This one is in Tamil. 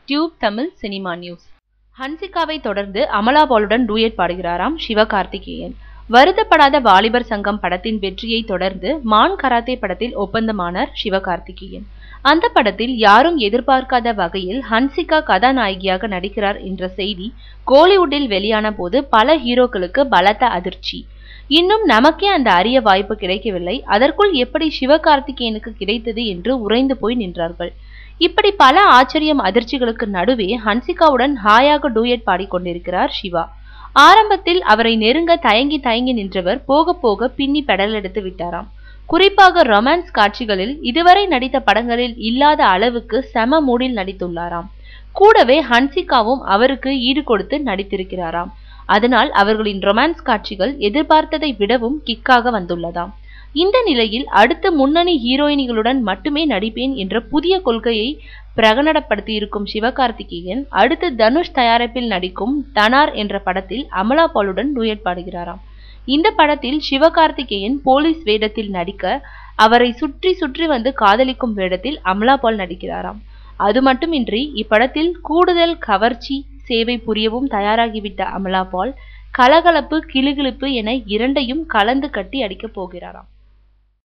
டியூப் தமிழ் சினிமா நியூஸ் ஹன்சிகாவை தொடர்ந்து அமலா பாலுடன் டூயட் பாடுகிறாராம் சிவகார்த்திகேயன் வருத்தப்படாத வாலிபர் சங்கம் படத்தின் வெற்றியை தொடர்ந்து மான் கராத்தே படத்தில் ஒப்பந்தமானார் சிவகார்த்திகேயன் அந்த படத்தில் யாரும் எதிர்பார்க்காத வகையில் ஹன்சிகா கதாநாயகியாக நடிக்கிறார் என்ற செய்தி கோலிவுட்டில் வெளியான போது பல ஹீரோக்களுக்கு பலத்த அதிர்ச்சி இன்னும் நமக்கே அந்த அரிய வாய்ப்பு கிடைக்கவில்லை அதற்குள் எப்படி சிவகார்த்திகேயனுக்கு கிடைத்தது என்று உறைந்து போய் நின்றார்கள் இப்படி பல ஆச்சரியம் அதிர்ச்சிகளுக்கு நடுவே ஹன்சிகாவுடன் ஹாயாக டூயட் பாடிக்கொண்டிருக்கிறார் சிவா ஆரம்பத்தில் அவரை நெருங்க தயங்கி தயங்கி நின்றவர் போக போக பின்னி பெடல் எடுத்து விட்டாராம் குறிப்பாக ரொமான்ஸ் காட்சிகளில் இதுவரை நடித்த படங்களில் இல்லாத அளவுக்கு செம மூடில் நடித்துள்ளாராம் கூடவே ஹன்சிகாவும் அவருக்கு ஈடு கொடுத்து நடித்திருக்கிறாராம் அதனால் அவர்களின் ரொமான்ஸ் காட்சிகள் எதிர்பார்த்ததை விடவும் கிக்காக வந்துள்ளதாம் இந்த நிலையில் அடுத்த முன்னணி ஹீரோயினிகளுடன் மட்டுமே நடிப்பேன் என்ற புதிய கொள்கையை பிரகடனப்படுத்தி இருக்கும் சிவகார்த்திகேயன் அடுத்து தனுஷ் தயாரிப்பில் நடிக்கும் தனார் என்ற படத்தில் அமலா பாலுடன் டூயட் பாடுகிறாராம் இந்த படத்தில் சிவகார்த்திகேயன் போலீஸ் வேடத்தில் நடிக்க அவரை சுற்றி சுற்றி வந்து காதலிக்கும் வேடத்தில் அமலா பால் நடிக்கிறாராம் அது மட்டுமின்றி இப்படத்தில் கூடுதல் கவர்ச்சி சேவை புரியவும் தயாராகிவிட்ட அமலா பால் கலகலப்பு கிளுகிளுப்பு என இரண்டையும் கலந்து கட்டி அடிக்கப் போகிறாராம்